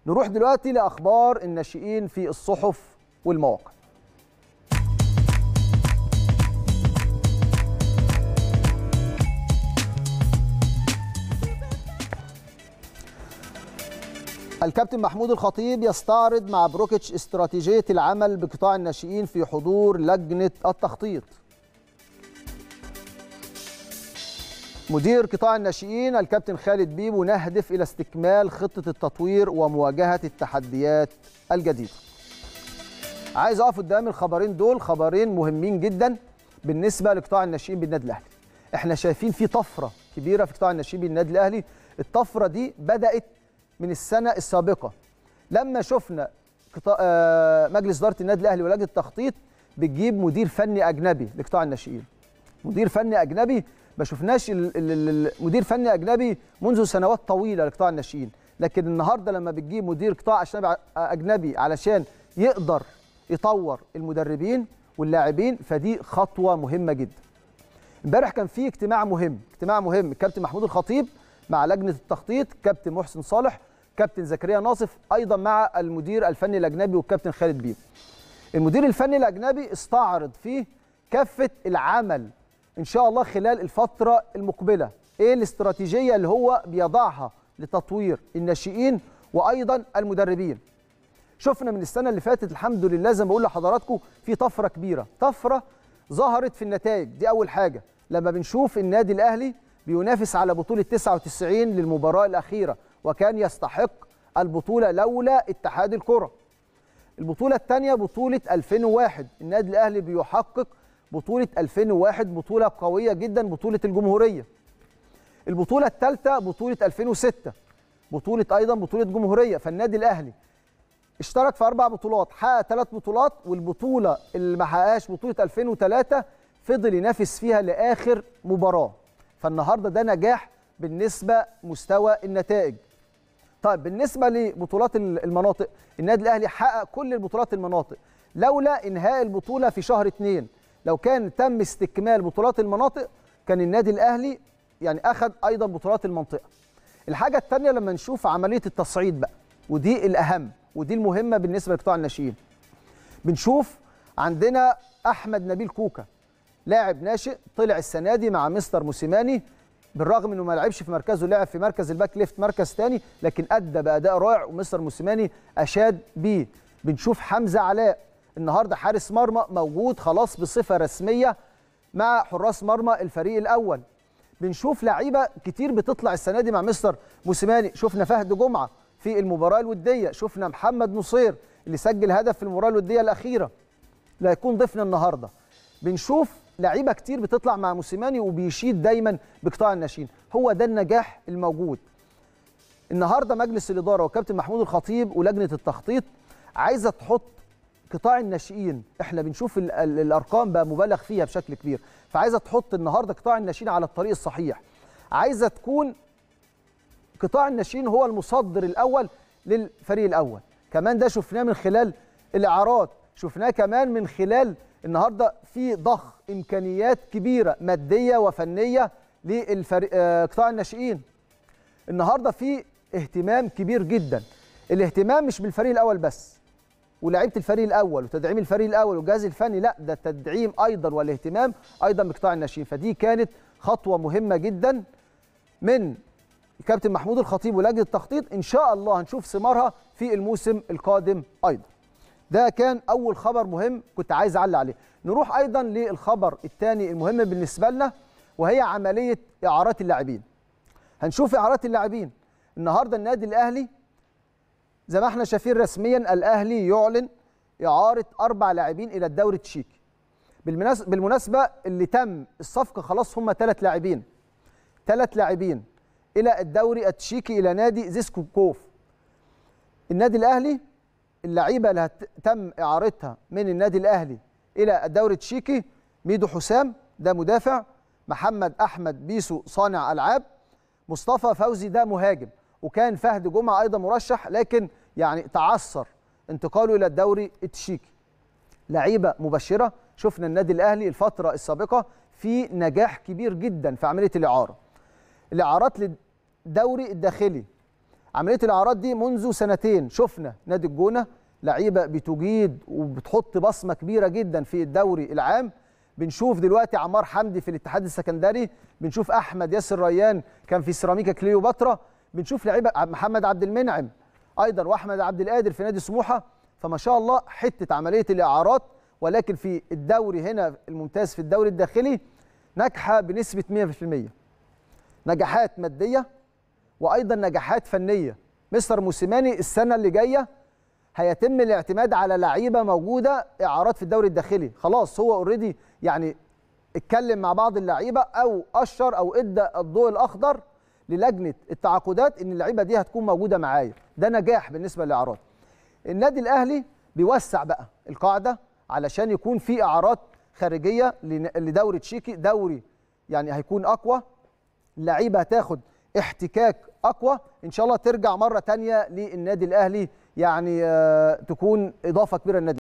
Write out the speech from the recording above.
نروح دلوقتي لاخبار الناشئين في الصحف والمواقع الكابتن محمود الخطيب يستعرض مع بروكيتش استراتيجية العمل بقطاع الناشئين في حضور لجنة التخطيط مدير قطاع الناشئين الكابتن خالد بيبو نهدف إلى استكمال خطة التطوير ومواجهة التحديات الجديدة عايز أقف قدام الخبرين دول خبرين مهمين جدا بالنسبة لقطاع الناشئين بالنادي الأهلي احنا شايفين في طفرة كبيرة في قطاع الناشئين بالنادي الأهلي الطفرة دي بدأت من السنه السابقه لما شفنا مجلس اداره النادي الاهلي ولجنه التخطيط بتجيب مدير فني اجنبي لقطاع الناشئين مدير فني اجنبي ما شفناش مدير فني اجنبي منذ سنوات طويله لقطاع الناشئين لكن النهارده لما بتجيب مدير قطاع اجنبي علشان يقدر يطور المدربين واللاعبين فدي خطوه مهمه جدا امبارح كان في اجتماع مهم اجتماع مهم الكابتن محمود الخطيب مع لجنه التخطيط كابتن محسن صالح كابتن زكريا ناصف ايضا مع المدير الفني الاجنبي والكابتن خالد بيب المدير الفني الاجنبي استعرض فيه كافه العمل ان شاء الله خلال الفتره المقبله ايه الاستراتيجيه اللي هو بيضعها لتطوير الناشئين وايضا المدربين شفنا من السنه اللي فاتت الحمد لله زي ما بقول لحضراتكم في طفره كبيره طفره ظهرت في النتائج دي اول حاجه لما بنشوف النادي الاهلي بينافس على بطولة 99 للمباراة الأخيرة وكان يستحق البطولة لولا اتحاد الكرة البطولة الثانية بطولة 2001 النادي الأهلي بيحقق بطولة 2001 بطولة قوية جدا بطولة الجمهورية البطولة الثالثة بطولة 2006 بطولة أيضا بطولة جمهورية فالنادي الأهلي اشترك في أربع بطولات حقق ثلاث بطولات والبطولة اللي ما حققهاش بطولة 2003 فضل ينافس فيها لآخر مباراة فالنهارده ده نجاح بالنسبه مستوى النتائج طيب بالنسبه لبطولات المناطق النادي الاهلي حقق كل البطولات المناطق لولا انهاء البطوله في شهر اثنين لو كان تم استكمال بطولات المناطق كان النادي الاهلي يعني اخذ ايضا بطولات المنطقه الحاجه الثانيه لما نشوف عمليه التصعيد بقى ودي الاهم ودي المهمه بالنسبه لقطاع الناشئين بنشوف عندنا احمد نبيل كوكا لاعب ناشئ طلع السنه دي مع مستر موسيماني بالرغم انه ما لعبش في مركزه لعب في مركز الباك ليفت مركز ثاني لكن ادى باداء رائع ومستر موسيماني اشاد بيه بنشوف حمزه علاء النهارده حارس مرمى موجود خلاص بصفه رسميه مع حراس مرمى الفريق الاول بنشوف لعيبه كتير بتطلع السنه دي مع مستر موسيماني شفنا فهد جمعه في المباراه الوديه شفنا محمد نصير اللي سجل هدف في المباراه الوديه الاخيره لا يكون ضيفنا النهارده بنشوف لعيبه كتير بتطلع مع موسيماني وبيشيد دايما بقطاع الناشئين هو ده النجاح الموجود النهارده مجلس الاداره وكابتن محمود الخطيب ولجنه التخطيط عايزه تحط قطاع الناشئين احنا بنشوف ال ال الارقام بقى مبالغ فيها بشكل كبير فعايزه تحط النهارده قطاع الناشئين على الطريق الصحيح عايزه تكون قطاع الناشئين هو المصدر الاول للفريق الاول كمان ده شفناه من خلال الاعارات شفناه كمان من خلال النهارده في ضخ امكانيات كبيره ماديه وفنيه لقطاع الناشئين النهارده في اهتمام كبير جدا الاهتمام مش بالفريق الاول بس ولاعيبه الفريق الاول وتدعيم الفريق الاول والجهاز الفني لا ده التدعيم ايضا والاهتمام ايضا بقطاع الناشئين فدي كانت خطوه مهمه جدا من الكابتن محمود الخطيب ولجنه التخطيط ان شاء الله هنشوف ثمارها في الموسم القادم ايضا ده كان اول خبر مهم كنت عايز اعلق عليه نروح ايضا للخبر الثاني المهم بالنسبه لنا وهي عمليه اعارات اللاعبين هنشوف اعارات اللاعبين النهارده النادي الاهلي زي ما احنا شايفين رسميا الاهلي يعلن اعاره اربع لاعبين الى الدوري التشيكي بالمناسبه اللي تم الصفقه خلاص هم ثلاث لاعبين ثلاث لاعبين الى الدوري التشيكي الى نادي زيسكو كوف النادي الاهلي اللعيبه اللي تم اعارتها من النادي الاهلي الى الدوري التشيكي ميدو حسام ده مدافع محمد احمد بيسو صانع العاب مصطفى فوزي ده مهاجم وكان فهد جمعه ايضا مرشح لكن يعني تعثر انتقاله الى الدوري التشيكي لعيبه مبشره شفنا النادي الاهلي الفتره السابقه في نجاح كبير جدا في عمليه الاعاره الاعارات للدوري الداخلي عمليه الاعارات دي منذ سنتين شفنا نادي الجونه لعيبه بتجيد وبتحط بصمه كبيره جدا في الدوري العام بنشوف دلوقتي عمار حمدي في الاتحاد السكندري بنشوف احمد ياسر ريان كان في سيراميكا كليوباترا بنشوف لعيبه محمد عبد المنعم ايضا واحمد عبد القادر في نادي سموحه فما شاء الله حته عمليه الاعارات ولكن في الدوري هنا الممتاز في الدوري الداخلي ناجحه بنسبه 100% نجاحات ماديه وايضا نجاحات فنيه مستر موسيماني السنه اللي جايه هيتم الاعتماد على لعيبه موجوده اعارات في الدوري الداخلي خلاص هو اوريدي يعني اتكلم مع بعض اللعيبه او اشر او ادى الضوء الاخضر للجنه التعاقدات ان اللعيبه دي هتكون موجوده معايا ده نجاح بالنسبه للاعارات النادي الاهلي بيوسع بقى القاعده علشان يكون في اعارات خارجيه لدوري تشيكي دوري يعني هيكون اقوى اللعيبه هتاخد احتكاك اقوى ان شاء الله ترجع مره تانية للنادي الاهلي يعني تكون اضافه كبيره للنادي